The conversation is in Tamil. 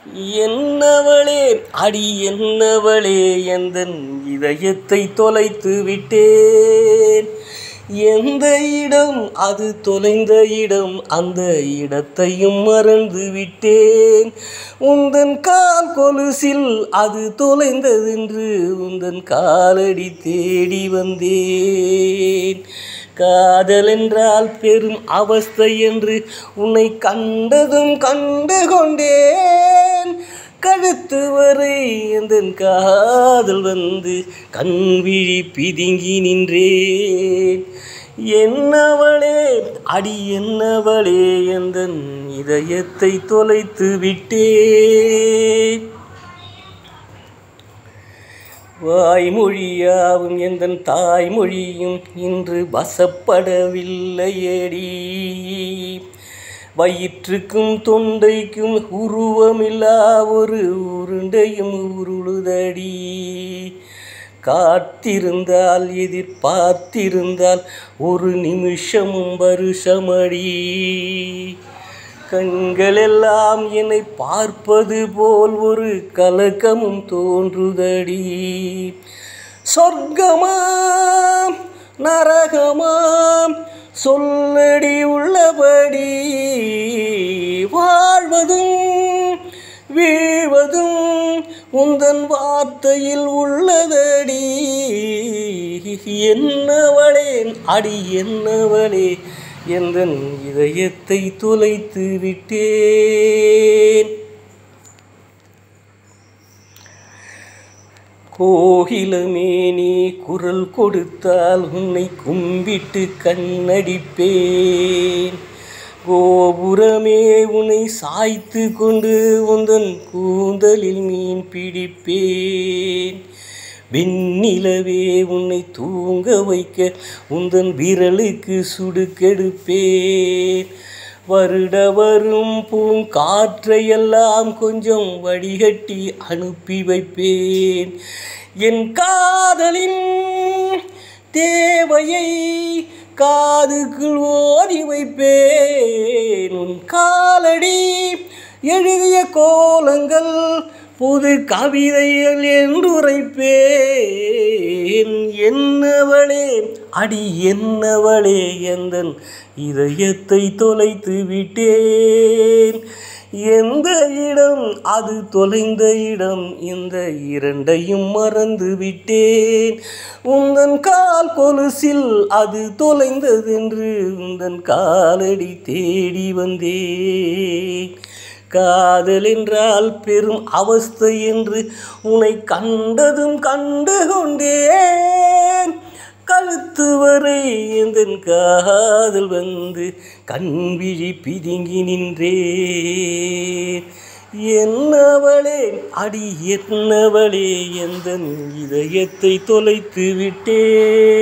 என்னவளே அடி என்னவளே எந்தன் இதயத்தை தொலைத்து விட்டேன் எந்த இடம் அது தொலைந்த இடம் அந்த இடத்தையும் மறந்து விட்டேன் உந்தன் கால் கொலுசில் அது தொலைந்ததென்று உந்தன் காலடி தேடி வந்தேன் காதல் என்றால் பெரும் அவஸ்தை என்று உன்னை கண்டதும் கண்டு கொண்டேன் கழுத்து வரை எந்தன் காதல் வந்து கண்விழி பிதுங்கி நின்றேன் என்னவளே அடி என்னவளே எந்தன் இதயத்தை தொலைத்து விட்டேன் வாய்மொழியாவும் எந்தன் தாய்மொழியும் இன்று வசப்படவில்லையேடி வயிற்றுக்கும் தொண்டைக்கும் உருவமில்லா ஒரு உருண்டையும் உருளுதடி காத்திருந்தால் எதிர்பார்த்திருந்தால் ஒரு நிமிஷமும் வருஷமடி கண்களெல்லாம் என்னை பார்ப்பது போல் ஒரு கலக்கமும் தோன்றுதடி சொர்க்கமாம் நரகமாம் சொல்லடி உள்ளபடி வாழ்வதும் வீழ்வதும் உந்தன் வார்த்தையில் உள்ளதடி என்னவளே அடி என்னவளே எந்தன் இதயத்தை தொலைத்து விட்டேன் கோகிலமே நீ குரல் கொடுத்தால் உன்னை கும்பிட்டு கண்ணடிப்பேன் கோபுரமே உன்னை சாய்த்து கொண்டு உந்தன் கூந்தலில் மீன் பிடிப்பேன் வெண்ணிலவே உன்னை தூங்க வைக்க உந்தன் விரலுக்கு சுடுக்கெடுப்பேன் வருட வரும் பூங்காற்றையெல்லாம் கொஞ்சம் வடிகட்டி அனுப்பி வைப்பேன் என் காதலின் தேவையை காதுக்குள் ஓதி வைப்பேன் உன் காலடி எழுதிய கோலங்கள் புது கவிதைகள் என்றுரைப்பேன் என்னவளே அடி என்னவளே எந்தன் இதயத்தை தொலைத்து விட்டேன் எந்த இடம் அது தொலைந்த இடம் இந்த இரண்டையும் மறந்து விட்டேன் உந்தன் கால் கொலுசில் அது தொலைந்ததென்று உந்தன் காலடி தேடி வந்தேன் காதல் என்றால் பெரும் அவஸ்தை என்று உன்னை கண்டதும் கண்டு கொண்டேன் கழுத்து வரை எந்தன் காதல் வந்து கண்விழி பிதுங்கி நின்றேன் என்னவளே அடி என்னவளே எந்தன் இதயத்தை தொலைத்து விட்டேன்